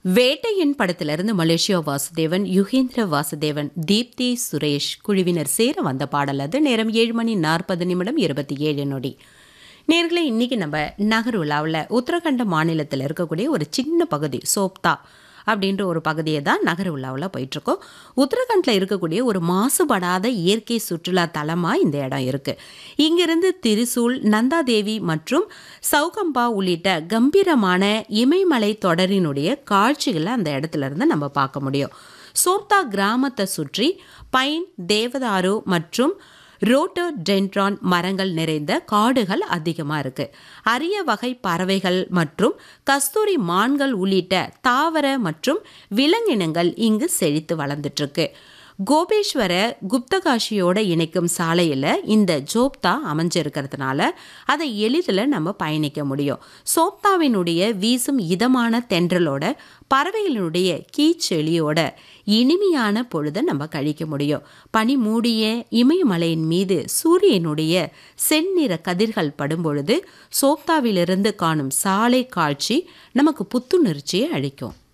வேட்டையன் படத்திலிருந்து மலேசியா வாசுதேவன் யுகேந்திர வாசுதேவன் தீப்தி சுரேஷ் குழுவினர் சேர வந்த பாடல் அது நேரம் ஏழு மணி நாற்பது நிமிடம் இருபத்தி ஏழு நொடி நேர்களை இன்னைக்கு நம்ம நகர் உலாவில் உத்தரகண்ட மாநிலத்தில் இருக்கக்கூடிய ஒரு சின்ன பகுதி சோப்தா அப்படின்ற ஒரு பகுதியை தான் நகர உலாவில் போயிட்டுருக்கோம் உத்தரகண்டில் இருக்கக்கூடிய ஒரு மாசுபடாத இயற்கை சுற்றுலா தலமாக இந்த இடம் இருக்குது இங்கிருந்து திரிசூல் நந்தாதேவி மற்றும் சௌகம்பா உள்ளிட்ட கம்பீரமான இமயமலை தொடரினுடைய காட்சிகளை அந்த இடத்துல இருந்து நம்ம பார்க்க முடியும் சோப்தா கிராமத்தை சுற்றி பைன் தேவதாரு மற்றும் ரோட்டோடென்ட்ரான் மரங்கள் நிறைந்த காடுகள் அதிகமாக இருக்கு அரிய வகை பறவைகள் மற்றும் கஸ்தூரி மான்கள் உள்ளிட்ட தாவர மற்றும் விலங்கினங்கள் இங்கு செழித்து வளர்ந்துட்டு இருக்கு கோபேஸ்வர குப்தகாஷியோட இணைக்கும் சாலையில் இந்த ஜோப்தா அமைஞ்சிருக்கிறதுனால அதை எளிதில் நம்ம பயணிக்க முடியும் சோப்தாவினுடைய வீசும் இதமான தென்றலோட பறவைகளினுடைய கீச்செளியோட இனிமையான பொழுதை நம்ம கழிக்க முடியும் பனி மூடிய இமயமலையின் மீது சூரியனுடைய செந்நிற கதிர்கள் படும் பொழுது சோப்தாவிலிருந்து காணும் சாலை காட்சி நமக்கு புத்துணர்ச்சியை அளிக்கும்